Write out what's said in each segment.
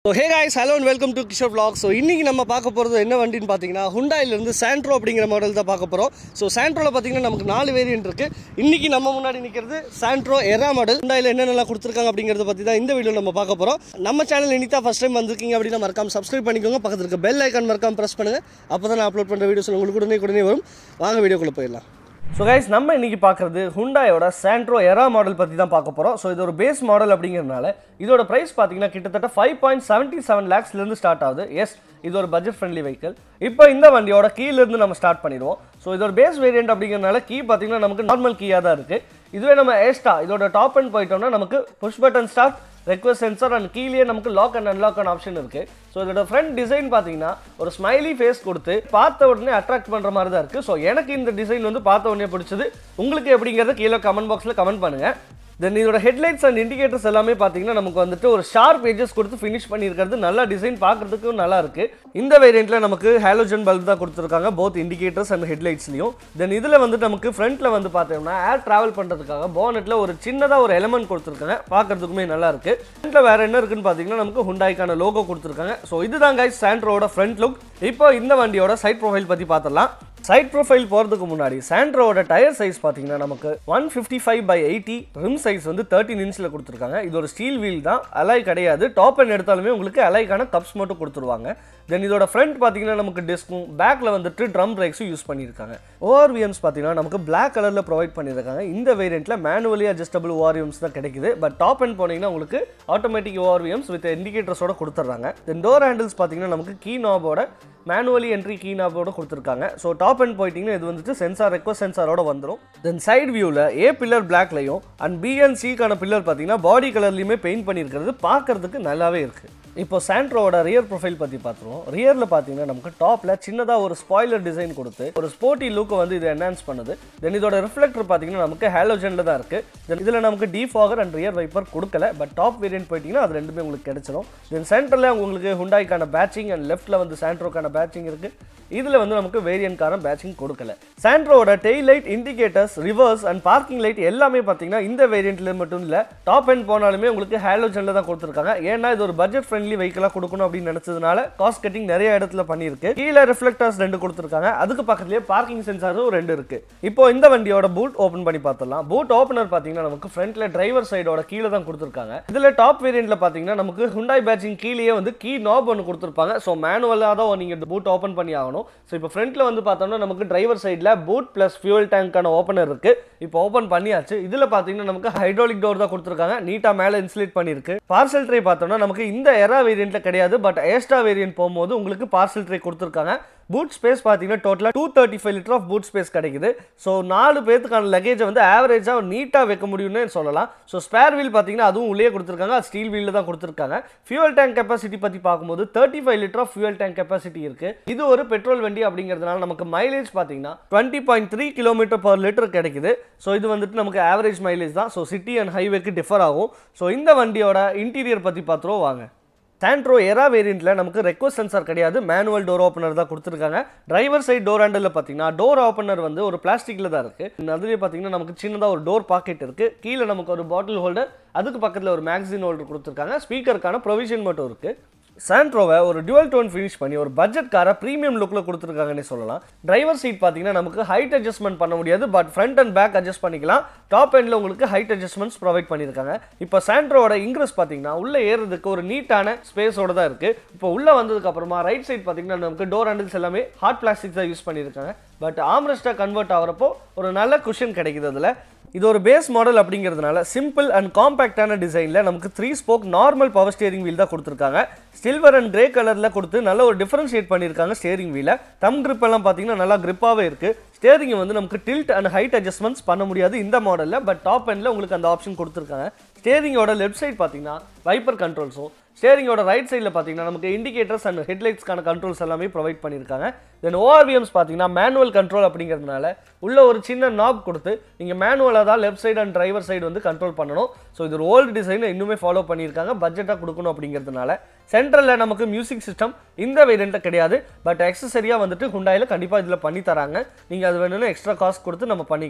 so hey guys hello and welcome to Kishore vlog so இன்றைக்கி நம்ம பார்க்க போகிறது என்ன வண்டின்னு பார்த்தீங்கன்னா ஹுண்டாயிலேருந்து சாண்ட்ரோ அப்படிங்கிற மாடல் தான் பார்க்க போகிறோம் ஸோ சாண்ட்ரோவில் பார்த்தீங்கன்னா நமக்கு நாலு வேரியன்ட் இருக்குது இன்றைக்கி நம்ம முன்னாடி நிற்கிறது சாண்ட்ரோ எரா மாடல் ஹுண்டாயில் என்னென்னலாம் கொடுத்துருக்காங்க அப்படிங்கிறத பற்றி தான் இந்த வீடியோ நம்ம பார்க்க போகிறோம் நம்ம சேனல் இன்னைக்கு தான் ஃபஸ்ட் டைம் வந்திருக்கீங்க அப்படின்னா மறக்காம சப்ஸ்கிரைப் பண்ணிக்கோங்க பக்கத்தில் இருக்க பெல் ஐக்கான் மறக்காம ப்ரெஸ் பண்ணுங்கள் அப்போ தான் நான் அப்லோட் பண்ணுற வீடியோஸ் உங்களுக்கு உடனே உடனே வரும் வாங்க வீடியோக்குள்ளே போயிடலாம் ஸோ கைஸ் நம்ம இன்னைக்கு பார்க்குறது ஹுண்டாயோட சாண்ட்ரோ எரா மாடல் பற்றி தான் பார்க்க போகிறோம் ஸோ இது ஒரு பேஸ் மாடல் அப்படிங்கிறதுனால இதோட ப்ரைஸ் பார்த்தீங்கன்னா கிட்டத்தட்ட ஃபைவ் பாயிண்ட் செவன்ட்டி செவன் லேக்ஸ்லேருந்து ஸ்டார்ட் ஆகுது எஸ் இது ஒரு பட்ஜெட் ஃப்ரெண்ட்லி வெஹிக்கிள் இப்போ இந்த வண்டியோட கீழேருந்து நம்ம ஸ்டார்ட் பண்ணிடுவோம் ஸோ இதோட பேஸ் வேரியன்ட் அப்படிங்கிறதுனால கீ பார்த்தீங்கன்னா நமக்கு நார்மல் கீயாக தான் இருக்குது இதுவே நம்ம ஏஸ்டா இதோட டாப் அண்ட் போயிட்டோம்னா நமக்கு push button start request sensor and கீழே நமக்கு lock and unlock and option இருக்கு ஸோ இதோட ஃப்ரண்ட் டிசைன் பார்த்தீங்கன்னா ஒரு ஸ்மைலி ஃபேஸ் கொடுத்து பார்த்த உடனே அட்ராக்ட் பண்ணுற மாதிரி தான் இருக்கு ஸோ எனக்கு இந்த டிசைன் வந்து பார்த்த உடனே பிடிச்சது உங்களுக்கு எப்படிங்கிறத கீழே கமெண்ட் பாக்ஸில் கமெண்ட் பண்ணுங்க தென் இதோட ஹெட்லைட்ஸ் அண்ட் இண்டிகேட்டர்ஸ் எல்லாமே பார்த்தீங்கன்னா நமக்கு வந்துட்டு ஒரு ஷார்ப் எஜஸ் கொடுத்து ஃபினிஷ் பண்ணியிருக்கிறது நல்லா டிசைன் பார்க்கறதுக்கும் நல்லா இருக்கு இந்த வேரியண்ட்ல நமக்கு ஹாலோஜன் பல்ப் தான் கொடுத்துருக்காங்க போத் இண்டிகேட்டர்ஸ் அண்ட் ஹெட்லைட்ஸ்லையும் தென் இதில் வந்து நமக்கு ஃப்ரண்ட்ல வந்து பார்த்தோம்னா ஏர் டிராவல் பண்ணுறதுக்காக போனட்ல ஒரு சின்னதாக ஒரு எலமெண்ட் கொடுத்துருக்காங்க பார்க்கறதுக்குமே நல்லா இருக்கு ஃப்ரண்ட்ல வேற என்ன இருக்குன்னு பார்த்தீங்கன்னா நமக்கு ஹுண்டாய்க்கான லோகோ கொடுத்துருக்காங்க ஸோ இதுதான் கைஸ் சாண்ட்ரோட ஃப்ரண்ட் லுக் இப்போ இந்த வண்டியோட சைட் ப்ரொஃபைல் பற்றி பார்த்துடலாம் சைட் ப்ரொஃபைல் போகிறதுக்கு முன்னாடி சாண்ட்ரோட டயர் சைஸ் பார்த்தீங்கன்னா நமக்கு one fifty five by eighty rim size வந்து தேர்ட்டின் இன்ச்சில் கொடுத்துருக்காங்க இது ஒரு ஸ்டீல் வீல் தான் அலாய் கிடையாது டாப் அண்ட் எடுத்தாலுமே உங்களுக்கு அலாய்க்கான கப்ஸ் மட்டும் கொடுத்துருவாங்க தென் இதோட ஃப்ரண்ட் பார்த்தீங்கன்னா நமக்கு டிஸ்க்கும் பேக்கில் வந்துட்டு ட்ரம் பிரேக்ஸும் யூஸ் பண்ணியிருக்காங்க ஓஆர்விஎம்ஸ் பார்த்தீங்கன்னா நமக்கு பிளாக் கலரில் ப்ரொவைட் பண்ணியிருக்காங்க இந்த வேரியண்ட்டில் மேனுவலி அட்ஜஸ்டபிள் ஓஆர்விஎம்ஸ் தான் கிடைக்குது பட் டாப் அண்ட் போனீங்கன்னா உங்களுக்கு ஆட்டோமேட்டிக் ஓஆர்விஎம்ஸ் வித் இண்டிகேட்டர்ஸோட கொடுத்துட்றாங்க தென் டோர் ஹேண்டில்ஸ் பார்த்தீங்கன்னா நமக்கு கீ நாபோட மேனுவலி என்ட்ரி கீ நாபோட கொடுத்துருக்காங்க ஸோ டாப் அண்ட் போயிட்டீங்கன்னா இது வந்துட்டு சென்சார் ரெக்வஸ்ட் சென்சாரோட வந்துடும் தென் சைடு வியூவில் ஏ பில்லர் பிளாக்லையும் அண்ட் பிஎன்சிக்கான பில்லர் பார்த்தீங்கன்னா பாடி கலர்லையுமே பெயிண்ட் பண்ணியிருக்கிறது பார்க்கறதுக்கு நல்லாவே இருக்குது இப்போ சாண்ட்ரோட ரியர் ப்ரொஃபைல் பற்றி பார்த்துருவோம் ரியரில் பார்த்தீங்கன்னா நமக்கு டாப்பில் சின்னதாக ஒரு ஸ்பாய்லர் டிசைன் கொடுத்து ஒரு ஸ்போர்ட்டி லுக்கை வந்து இது என்ஹான்ஸ் பண்ணுது தென் இதோட ரிஃப்ளெக்டர் பார்த்தீங்கன்னா நமக்கு ஹேலோஜனில் தான் இருக்குது தென் இதில் நமக்கு டிஃபாகர் அண்ட் ரியர் வைப்பர் கொடுக்கல பட் டாப் வேரியன்ட் போயிட்டீங்கன்னா அது ரெண்டுமே உங்களுக்கு கிடைச்சிடும் தென் சென்டரில் உங்களுக்கு ஹுண்டாய்க்கான பேட்சிங் அண்ட் லெஃப்ட்டில் வந்து சாண்ட்ரோக்கான பேட்சிங் இருக்குது இதில் வந்து நமக்கு வேரியன்ட்கான பேட்சிங் கொடுக்கல சாண்ட்ரோட day light indicators reverse and parking light எல்லாமே பார்த்தீங்கன்னா இந்த வேரியண்ட்ல மட்டும் இல்லை டாப் அண்ட் போனாலுமே உங்களுக்கு ஹேலோஜனில் தான் கொடுத்துருக்காங்க ஏன்னா இது ஒரு பட்ஜெட் ஃப்ரெண்ட்லி வெஹிக்கிளாக கொடுக்கணும் அப்படின்னு நினச்சதுனால காஸ்ட் கட்டிங் நிறைய இடத்துல பண்ணியிருக்கு கீழே ரிஃப்ளெக்டர்ஸ் ரெண்டு கொடுத்துருக்காங்க அதுக்கு பக்கத்துலேயே பார்க்கிங் சென்சாரும் ரெண்டு இருக்கு இப்போ இந்த வண்டியோட பூட் ஓப்பன் பண்ணி பார்த்துடலாம் பூட் ஓப்பனர் பார்த்தீங்கன்னா நமக்கு ஃப்ரண்ட்ல டிரைவர் சைடோட கீழே தான் கொடுத்துருக்காங்க இதில் டாப் வேரியண்ட்ல பார்த்தீங்கன்னா நமக்கு ஹுண்டாய் பேட்சிங் கீழேயே வந்து கீ நாப் ஒன்று கொடுத்துருப்பாங்க ஸோ மேனுவலாக தான் நீங்கள் இந்த பூட் ஓப்பன் பண்ணி ஆகணும் ஸோ இப்போ ஃப்ரண்ட்ல வந்து பார்த்தோம்னா நமக்கு டிரைவர் சைடில் பூட் ப்ளஸ் ஃபியூல் டேங்க்கான ஓப்பனர் இருக்கு இப்போ ஓப்பன் பண்ணியாச்சு இதில் பார்த்தீங்கன்னா நமக்கு ஹைட்ராலிக் டோர் தான் கொடுத்துருக்காங்க நீட்டாக மேலே இன்சுலேட் பண்ணியிருக்கு பார்சல் ட்ரே பார்த்தோம்னா நமக்கு இந்த எரா வேரியண்ட்ல கிடையாது பட் ஏஸ்டா வேரியன்ட் போகும்போது உங்களுக்கு பார்சல் ட்ரே கொடுத்துருக்காங்க பூட் ஸ்பேஸ் பார்த்தீங்கன்னா டோட்டலாக two thirty five litre of boot space கிடைக்குது ஸோ நாலு பேத்துக்கான லக்கேஜை வந்து ஆவரேஜாக நீட்டாக வைக்க முடியும்னு சொல்லலாம் ஸோ ஸ்பேர் வீல் பார்த்தீங்கன்னா அதுவும் உள்ளே கொடுத்துருக்காங்க அது ஸ்டீல் வீலில் தான் கொடுத்துருக்காங்க ஃபியூல் டேங்க் கெப்பாசிட்டி பற்றி பார்க்கும்போது thirty five litre of fuel tank capacity இருக்குது இது ஒரு பெட்ரோல் வண்டி அப்படிங்கிறதுனால நமக்கு மைலேஜ் பார்த்தீங்கன்னா twenty point three kilometre per litre கிடைக்குது ஸோ இது வந்துட்டு நமக்கு ஆவரேஜ் மைலேஜ் தான் ஸோ சிட்டி அண்ட் ஹைவேக்கு டிஃபர் ஆகும் ஸோ இந்த வண்டியோட இன்டீரியர் பற்றி பார்த்துருவோம் வாங்க சாண்ட்ரோ எரா வேரியண்ட்டில் நமக்கு ரெக்வஸ்ட் சென்சார் கிடையாது மேனுவல் டோர் ஓப்பனர் தான் கொடுத்துருக்காங்க டிரைவர் சைட் டோர் ஹேண்டில் பார்த்தீங்கன்னா டோர் ஓப்பனர் வந்து ஒரு பிளாஸ்டிக்கில் தான் இருக்குது அதுலேயே பார்த்தீங்கன்னா நமக்கு சின்னதாக ஒரு டோர் பாக்கெட் இருக்குது கீழே நமக்கு ஒரு பாட்டில் ஹோல்டர் அதுக்கு பக்கத்தில் ஒரு மேக்சின் ஹோல்டர் கொடுத்துருக்காங்க ஸ்பீக்கருக்கான ப்ரொவிஷன் மட்டும் இருக்குது சாண்ட்ரோவை ஒரு டுவல் டோன் ஃபினிஷ் பண்ணி ஒரு பட்ஜெட் காரை ப்ரீமியம் லுக்கில் கொடுத்துருக்காங்கன்னு சொல்லலாம் டிரைவர் சீட் பார்த்தீங்கன்னா நமக்கு ஹைட் அட்ஜஸ்ட்மெண்ட் பண்ண முடியாது but front and back adjust பண்ணிக்கலாம் டாப் எண்டில் உங்களுக்கு ஹைட் அட்ஜஸ்ட்மெண்ட்ஸ் ப்ரொவைட் பண்ணியிருக்காங்க இப்போ சாண்ட்ரோட இங்கிரஸ் பார்த்தீங்கன்னா உள்ளே ஏறுறதுக்கு ஒரு நீட்டான ஸ்பேஸோட தான் இருக்குது இப்போ உள்ளே வந்ததுக்கு அப்புறமா ரைட் சைட் பார்த்தீங்கன்னா நமக்கு டோர் ஹேண்டில்ஸ் எல்லாமே ஹார்ட் பிளாஸ்டிக் தான் யூஸ் பண்ணியிருக்காங்க பட் ஆம்ரெஸ்டாக கன்வெர்ட் ஆகிறப்போ ஒரு நல்ல குஷன் கிடைக்குது அதில் இது ஒரு பேஸ் மாடல் அப்படிங்கிறதுனால சிம்பிள் அண்ட் காம்பேக்டான டிசைனில் நமக்கு three spoke normal power steering wheel தான் கொடுத்துருக்காங்க சில்வர் அண்ட் கிரே கலரில் கொடுத்து நல்ல ஒரு டிஃபரன்ஷியேட் பண்ணியிருக்காங்க ஸ்டியரிங் வீலை தம் grip எல்லாம் பார்த்தீங்கன்னா நல்லா கிரிப்பாகவே இருக்குது ஸ்டேரிங் வந்து நமக்கு டில்ட் அண்ட் ஹைட் அட்ஜஸ்ட்மெண்ட்ஸ் பண்ண முடியாது இந்த மாடலில் பட் டாப் எண்டில் உங்களுக்கு அந்த ஆப்ஷன் கொடுத்துருக்காங்க ஸ்டேரிங்கோட லெஃப்ட் சைட் பார்த்தீங்கன்னா வைப்பர் கண்ட்ரோல்ஸும் ஸ்டேரிங்கோட ரைட் சைடில் பார்த்தீங்கன்னா நமக்கு இண்டிகேட்டர்ஸ் அண்ட் ஹெட்லைட்ஸ்க்கான கண்ட்ரோல்ஸ் எல்லாமே ப்ரொவைட் பண்ணியிருக்காங்க தென் ஓஆர்விஎம்ஸ் பார்த்தீங்கன்னா மேனுவல் கண்ட்ரோல் அப்படிங்கிறதுனால உள்ள ஒரு சின்ன நாப் கொடுத்து நீங்கள் மேனுவலாக தான் left side and driver side வந்து கண்ட்ரோல் பண்ணணும் ஸோ இது ஒரு ஓல்டு டிசைனை இன்னுமே ஃபாலோ பண்ணியிருக்காங்க பட்ஜெட்டாக கொடுக்கணும் அப்படிங்கிறதுனால சென்ட்ரலில் நமக்கு மியூசிக் சிஸ்டம் இந்த வேரியண்ட்டில் கிடையாது பட் எக்ஸசரியாக வந்துட்டு ஹுண்டாயில் கண்டிப்பாக இதில் பண்ணி தராங்க நீங்கள் அது வேணும்னா எக்ஸ்ட்ரா காஸ்ட் கொடுத்து நம்ம பண்ணிக்கலாம்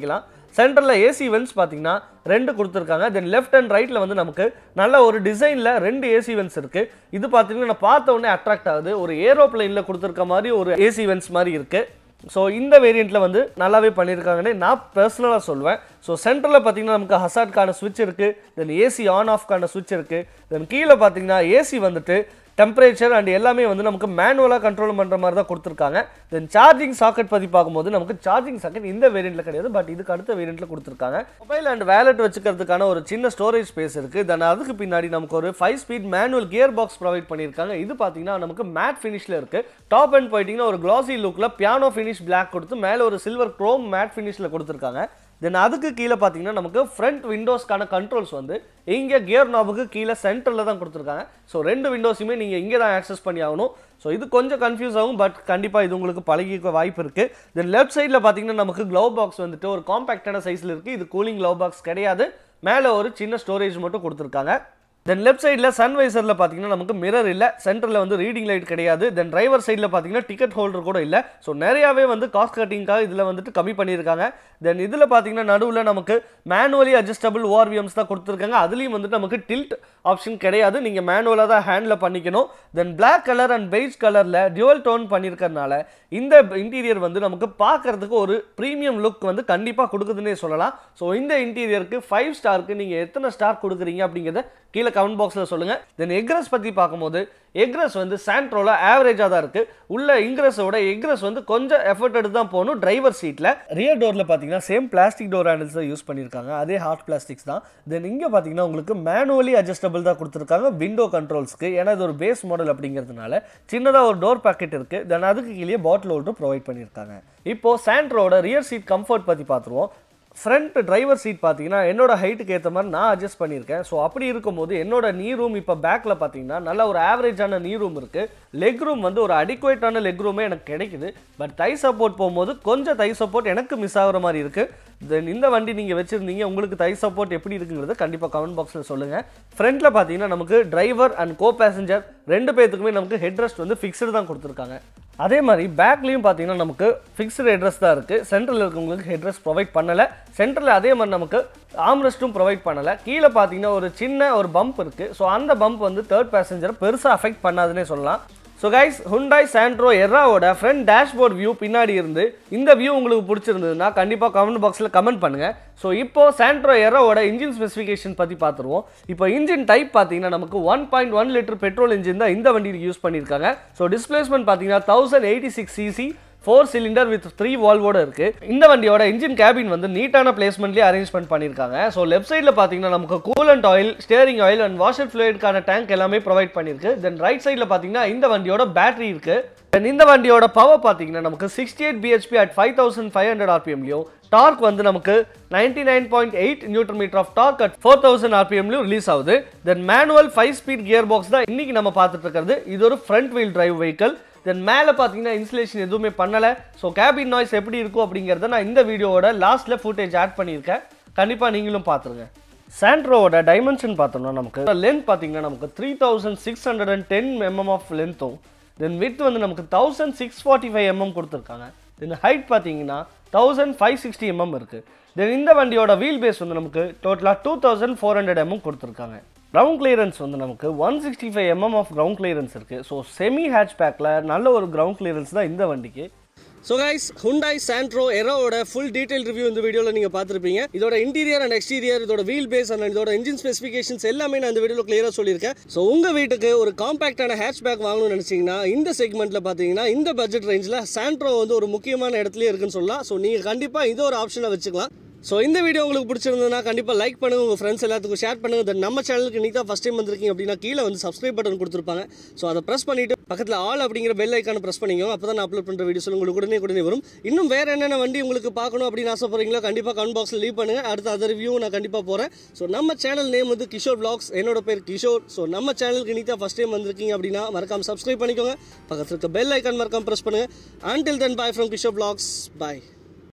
சென்டரில் ஏசி வென்ஸ் பார்த்தீங்கன்னா ரெண்டு கொடுத்துருக்காங்க தென் லெஃப்ட் அண்ட் ரைட்டில் வந்து நமக்கு நல்ல ஒரு டிசைனில் ரெண்டு ஏசி வென்ஸ் இருக்குது இது பார்த்தீங்கன்னா நான் பார்த்த உடனே அட்ராக்ட் ஆகுது ஒரு ஏரோப்ளைனில் கொடுத்துருக்க மாதிரி ஒரு ஏசி வென்ஸ் மாதிரி இருக்குது ஸோ இந்த வேரியண்ட்டில் வந்து நல்லாவே பண்ணியிருக்காங்கன்னு நான் பர்சனலாக சொல்லுவேன் ஸோ சென்டரில் பார்த்தீங்கன்னா நமக்கு ஹசாட்கான சுவிட்ச் இருக்குது தென் ஏசி ஆன் ஆஃப்கான சுவிட்ச் இருக்குது தென் கீழே பார்த்தீங்கன்னா ஏசி வந்துட்டு டெம்பரேச்சர் அண்ட் எல்லாமே வந்து நமக்கு மேனுவலாக கண்ட்ரோல் பண்ணுற மாதிரி தான் கொடுத்துருக்காங்க தென் சார்ஜிங் சாக்கெட் பற்றி பார்க்கும்போது நமக்கு சார்ஜிங் சாக்கெட் இந்த வேரியண்ட்டில் கிடையாது பட் இதுக்கு அடுத்த வேரியண்ட்டில் கொடுத்துருக்காங்க மொபைல் அண்ட் வேலெட் வச்சுக்கிறதுக்கான ஒரு சின்ன ஸ்டோரேஜ் ஸ்பேஸ் இருக்குது தென் அதுக்கு பின்னாடி நமக்கு ஒரு five speed manual gear box provide பண்ணியிருக்காங்க இது பார்த்தீங்கன்னா நமக்கு மேட் ஃபினிஷில் இருக்குது டாப் அண்ட் போயிட்டீங்கன்னா ஒரு கிளாசி லுக்கில் பியானோ ஃபினிஷ் பிளாக் கொடுத்து மேலே ஒரு சில்வர் க்ரோம் மேட் ஃபினிஷில் கொடுத்துருக்காங்க தென் அதுக்கு கீழே பார்த்தீங்கன்னா நமக்கு ஃப்ரண்ட் விண்டோஸ்க்கான கண்ட்ரோல்ஸ் வந்து இங்கே கியர் நாபுக்கு கீழே சென்டரில் தான் கொடுத்துருக்காங்க ஸோ ரெண்டு விண்டோஸுமே நீங்கள் இங்கே தான் ஆக்சஸ் பண்ணி ஆகணும் ஸோ இது கொஞ்சம் கன்ஃபியூஸ் ஆகும் பட் கண்டிப்பாக இது உங்களுக்கு பழகிக்க வாய்ப்பு இருக்குது தென் லெஃப்ட் சைடில் பார்த்தீங்கன்னா நமக்கு க்ளவ் பாக்ஸ் வந்துட்டு ஒரு காம்பேக்டான சைஸில் இருக்குது இது கூலிங் க்ளவ் பாக்ஸ் கிடையாது மேலே ஒரு சின்ன ஸ்டோரேஜ் மட்டும் கொடுத்துருக்காங்க தென் லெஃப்ட் சைடில் சன்வைசரில் பார்த்தீங்கன்னா நமக்கு மிரர் இல்லை சென்டரில் வந்து ரீடிங் லைட் கிடையாது தென் டிரைவர் சைடில் பார்த்தீங்கன்னா டிக்கெட் ஹோல்டர் கூட இல்லை ஸோ நிறையாவே வந்து காஸ்ட் கட்டிங்காக இதில் வந்துட்டு கம்மி பண்ணியிருக்காங்க தென் இதில் பார்த்தீங்கன்னா நடுவில் நமக்கு மேனுவலி அட்ஜஸ்டபிள் ஓஆர்விஎம்ஸ் தான் கொடுத்துருக்காங்க அதுலேயும் வந்துட்டு நமக்கு டில்ட் ஆப்ஷன் கிடையாது நீங்கள் மேனுவலாக தான் ஹேண்டில் பண்ணிக்கணும் then black colour and beige கலரில் டியூவல் டோன் பண்ணியிருக்கறனால இந்த இன்டீரியர் வந்து நமக்கு பார்க்கறதுக்கு ஒரு ப்ரீமியம் லுக் வந்து கண்டிப்பாக கொடுக்குதுன்னே சொல்லலாம் ஸோ இந்த இன்டீரியருக்கு ஃபைவ் ஸ்டாருக்கு நீங்கள் எத்தனை ஸ்டார் கொடுக்குறீங்க அப்படிங்கிறத கீழே கமெண்ட் பாக்ஸில் சொல்லுங்கள் தென் எக்ரஸ் பற்றி பார்க்கும்போது எக்ரஸ் வந்து சாண்ட்ரோவில் ஆவரேஜாக தான் இருக்குது உள்ள இங்கிரஸோட எக்ரஸ் வந்து கொஞ்சம் எஃபர்ட் எடுத்து தான் போகணும் டிரைவர் சீட்டில் ரியர் டோரில் பார்த்தீங்கன்னா சேம் பிளாஸ்டிக் டோர் ஹேண்டில்ஸ் தான் யூஸ் பண்ணியிருக்காங்க அதே ஹார்ட் பிளாஸ்டிக்ஸ் தான் தென் இங்கே பார்த்தீங்கன்னா உங்களுக்கு மேனுவலி அட்ஜஸ்டபிள் தான் கொடுத்துருக்காங்க விண்டோ கண்ட்ரோல்ஸ்க்கு ஏன்னா இது ஒரு பேஸ் மாடல் அப்படிங்கிறதுனால சின்னதாக ஒரு டோர் பேக்கெட் இருக்குது தென் அதுக்கு கீழே பாட்டில் ஹோல்டர் ப்ரொவைட் பண்ணியிருக்காங்க இப்போ சாண்ட்ரோட ரியர் சீட் கம்ஃபர்ட் பற்றி பார்த்துருவோம் ஃப்ரண்ட் டிரைவர் சீட் பார்த்தீங்கன்னா என்னோட ஹைட்டுக்கு ஏற்ற மாதிரி நான் அட்ஜஸ்ட் பண்ணியிருக்கேன் ஸோ அப்படி இருக்கும்போது என்னோட நீ ரூம் இப்போ பேக்கில் பார்த்தீங்கன்னா நல்ல ஒரு ஆவரேஜான நீ ரூம் இருக்குது லெக் ரூம் வந்து ஒரு அடிக்குவேட்டான லெக் ரூமே எனக்கு கிடைக்குது பட் தை சப்போர்ட் போகும்போது கொஞ்சம் தை சப்போர்ட் எனக்கு மிஸ் ஆகுற மாதிரி இருக்குது தென் இந்த வண்டி நீங்கள் வச்சுருந்தீங்க உங்களுக்கு தை சப்போர்ட் எப்படி இருக்குங்கிறத கண்டிப்பாக கமெண்ட் பாக்ஸில் சொல்லுங்கள் ஃப்ரண்ட்டில் பார்த்தீங்கன்னா நமக்கு டிரைவர் அண்ட் கோ பேசஞ்சர் ரெண்டு பேர்த்துக்குமே நமக்கு ஹெட் ரெஸ்ட் வந்து ஃபிக்ஸ்டு தான் கொடுத்துருக்காங்க அதே மாதிரி பேக்லேயும் பார்த்தீங்கன்னா நமக்கு ஃபிக்ஸ்டு ஹெட்ரஸ் தான் இருக்குது சென்டரில் இருக்கவங்களுக்கு ஹெட்ரஸ் ப்ரொவைட் பண்ணலை சென்டரில் அதே மாதிரி நமக்கு ஆம்ரெஸ்ட்டும் ப்ரொவைட் பண்ணலை கீழே பார்த்தீங்கன்னா ஒரு சின்ன ஒரு பம்ப் இருக்குது ஸோ அந்த பம்ப் வந்து தேர்ட் பேசஞ்சரை பெருசாக அஃபெக்ட் பண்ணாதுன்னே சொல்லலாம் ஸோ கைஸ் ஹுண்டாய் சாண்ட்ரோ எர்ராவோட ஃப்ரண்ட் டேஷ்போர்ட் வியூ பின்னாடி இருந்து இந்த வியூ உங்களுக்கு பிடிச்சிருந்ததுன்னா கண்டிப்பாக கமெண்ட் பாக்ஸில் கமெண்ட் பண்ணுங்கள் ஸோ இப்போ சாண்ட்ரோ எர்ராவோட இன்ஜின் ஸ்பெசிஃபிகேஷன் பற்றி பார்த்துருவோம் இப்போ இன்ஜின் டைப் பார்த்தீங்கன்னா நமக்கு one point one litre petrol engine தான் இந்த வண்டியில் யூஸ் பண்ணியிருக்காங்க ஸோ டிஸ்பிளேஸ்மெண்ட் பார்த்தீங்கன்னா thousand eighty six CC four cylinder with three வால்வோட இருக்கு இந்த வண்டியோட இன்ஜின் கேபின் வந்து நீட்டான பிளேஸ்மெண்ட்லேயே அரேஞ்ச்மெண்ட் பண்ணியிருக்காங்க ஸோ லெஃப்ட் சைடில் பார்த்தீங்கன்னா நமக்கு coolant oil steering oil and washer ஃப்ளூயிட்கான டேங்க் எல்லாமே ப்ரொவைட் பண்ணியிருக்கு தென் ரைட் சைடில் பார்த்தீங்கன்னா இந்த வண்டியோட பேட்டரி இருக்கு தென் இந்த வண்டியோட பவர் பார்த்தீங்கன்னா நமக்கு sixty eight BHP at five thousand five hundred ஆர்பிஎம்லையும் டார்க் வந்து நமக்கு ninety nine point eight newton metre of torque at four thousand ஆர்பிஎம்லையும் ரிலீஸ் ஆகுது then manual five speed gear box தான் இன்னைக்கு நம்ம பார்த்துட்டு இருக்கிறது இது ஒரு front wheel drive vehicle then மேலே பார்த்தீங்கன்னா இன்சுலேஷன் எதுவுமே பண்ணலை ஸோ கேபின் நாய்ஸ் எப்படி இருக்கும் அப்படிங்கிறத நான் இந்த வீடியோவோட லாஸ்ட்டில் ஃபுட்டேஜ் ஆட் பண்ணியிருக்கேன் கண்டிப்பாக நீங்களும் பார்த்துருங்க சாண்ட்ரோவோட டைமென்ஷன் பார்த்தோம்னா நமக்கு லென்த் பார்த்தீங்கன்னா நமக்கு three thousand six hundred and ten mm of லென்த்தும் தென் வித் வந்து நமக்கு thousand six forty five mm கொடுத்துருக்காங்க தென் ஹைட் பார்த்தீங்கன்னா தௌசண்ட் ஃபைவ் சிக்ஸ்டி எம்எம் இருக்குது தென் இந்த வண்டியோட வீல் பேஸ் வந்து நமக்கு டோட்டலாக two thousand four hundred mm கொடுத்துருக்காங்க கிரவுண்ட் கிளியரன்ஸ் வந்து நமக்கு one sixty five mm of ground clearance இருக்குது ஸோ செமி ஹேட்ச் பேக்கில் நல்ல ஒரு கிரவுண்ட் கிளியரன்ஸ் தான் இந்த வண்டிக்கு ஸோ கைஸ் ஹுண்டாய் சாண்ட்ரோ எரோவோட ஃபுல் டீடைல் ரிவ்யூ இந்த வீடியோவில் நீங்கள் பார்த்துருப்பீங்க இதோட இன்டீரியர் அண்ட் எக்ஸ்டீரியர் இதோட வீல் பேஸ் அண்ட் இதோட இன்ஜின் ஸ்பெசிஃபிகேஷன்ஸ் எல்லாமே நான் இந்த வீடியோவில் கிளியராக சொல்லியிருக்கேன் ஸோ உங்கள் வீட்டுக்கு ஒரு காம்பாக்டான ஹேட்ச் பேக் வாங்கணும்னு நினச்சிங்கன்னா இந்த செக்மெண்ட்டில் பார்த்தீங்கன்னா இந்த பட்ஜெட் ரேஞ்சில் சாண்ட்ரோ வந்து ஒரு முக்கியமான இடத்துலயே இருக்குன்னு சொல்லலாம் ஸோ நீங்கள் கண்டிப்பாக இது ஒரு ஆப்ஷனை வச்சுக்கலாம் ஸோ இந்த வீடியோ உங்களுக்கு பிடிச்சிருந்ததுன்னா கண்டிப்பாக லைக் பண்ணுங்க உங்கள் ஃப்ரெண்ட்ஸ் எல்லாத்துக்கும் ஷேர் பண்ணுங்க தென் நம்ம சேனலுக்கு நீ தான் ஃபஸ்ட் டைம் வந்திருக்கீங்க அப்படின்னா கீழே வந்து சப்ஸ்கிரைப் பட்டன் கொடுத்துருப்பாங்க ஸோ அதை ப்ரெஸ் பண்ணிட்டு பக்கத்தில் ஆல் அப்படிங்கிற பெல் ஐக்கான ப்ரெஸ் பண்ணிக்கோ அப்போ தான் நான் அப்லோட் பண்ணுற வீடியோஸ் உங்களுக்கு உடனே உடனே வரும் இன்னும் வேற என்னென்ன வண்டி உங்களுக்கு பார்க்கணும் அப்படின்னு ஆசைப்படுறீங்களோ கண்டிப்பாக கமெண்ட் பாக்ஸில் லீவ் பண்ணுங்க அடுத்த அதர் ரிவ்யூ நான் கண்டிப்பாக போகிறேன் ஸோ நம்ம சேனல் நேம் வந்து கிஷோர் vlogs என்னோட பேர் கிஷோர் ஸோ நம்ம சேனலுக்கு நீ தான் ஃபஸ்ட் டைம் வந்திருக்கீங்க அப்படின்னா மறக்காம சப்ஸ்கிரைப் பண்ணிக்கோங்க பக்கத்தில் இருக்க பெல் ஐக்கான் மறக்காம ப்ரெஸ் பண்ணுங்க until then bye from Kishore vlogs bye